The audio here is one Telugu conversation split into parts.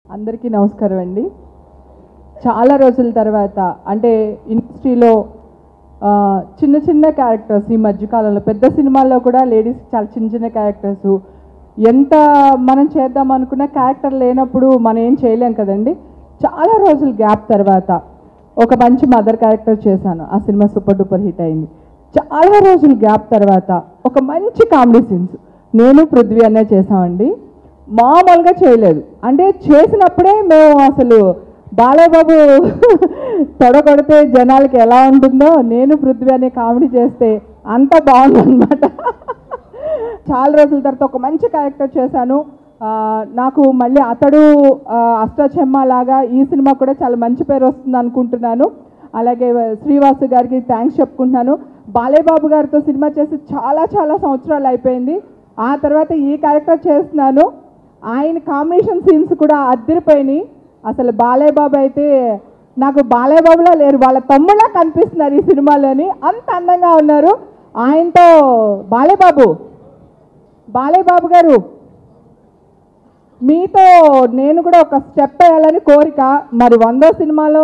అందరికీ నమస్కారం అండి చాలా రోజుల తర్వాత అంటే ఇండస్ట్రీలో ఆ, చిన్న చిన్న క్యారెక్టర్స్ ఈ మధ్యకాలంలో పెద్ద సినిమాల్లో కూడా లేడీస్ చాలా చిన్న చిన్న క్యారెక్టర్స్ ఎంత మనం చేద్దాం అనుకున్న క్యారెక్టర్ లేనప్పుడు మనం ఏం చేయలేం కదండి చాలా రోజుల గ్యాప్ తర్వాత ఒక మంచి మదర్ క్యారెక్టర్ చేశాను ఆ సినిమా సూపర్ డూపర్ హిట్ అయింది చాలా రోజుల గ్యాప్ తర్వాత ఒక మంచి కామెడీ సీన్స్ నేను పృథ్వీ అనే చేసామండి మామూలుగా చేయలేదు అంటే చేసినప్పుడే మేము అసలు బాలయ్య బాబు తొడగొడితే జనాలకి ఎలా ఉంటుందో నేను పృథ్వీ అనే కామెడీ చేస్తే అంత బాగుందన్నమాట చాలా రోజుల తర్వాత ఒక మంచి క్యారెక్టర్ చేశాను ఆ, నాకు మళ్ళీ అతడు ఆ, అష్టచెమ్మ లాగా ఈ సినిమా కూడా చాలా మంచి పేరు వస్తుంది అనుకుంటున్నాను అలాగే శ్రీవాసు గారికి థ్యాంక్స్ చెప్పుకుంటున్నాను బాలయ్య బాబు గారితో సినిమా చేసి చాలా చాలా సంవత్సరాలు అయిపోయింది ఆ తర్వాత ఈ క్యారెక్టర్ చేస్తున్నాను ఆయన కాంబినేషన్ సీన్స్ కూడా అద్దరిపోయినాయి అసలు బాలయ్య బాబు అయితే నాకు బాలయ్య బాబులా లేరు వాళ్ళ తమ్ముళ్ళ కనిపిస్తున్నారు ఈ సినిమాలోని అంత అందంగా ఉన్నారు ఆయనతో బాలయ్య బాబు బాలయ్య బాబు గారు మీతో నేను కూడా ఒక స్టెప్ వేయాలని కోరిక మరి వందో సినిమాలో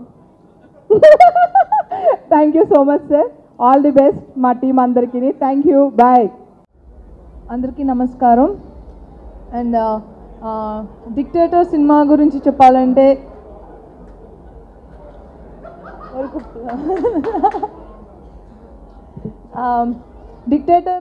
thank you so much sir all the best మా టీం అందరికీ థ్యాంక్ యూ బాయ్ అందరికీ నమస్కారం అండ్ డిక్టేటర్ సినిమా గురించి చెప్పాలంటే డిక్టేటర్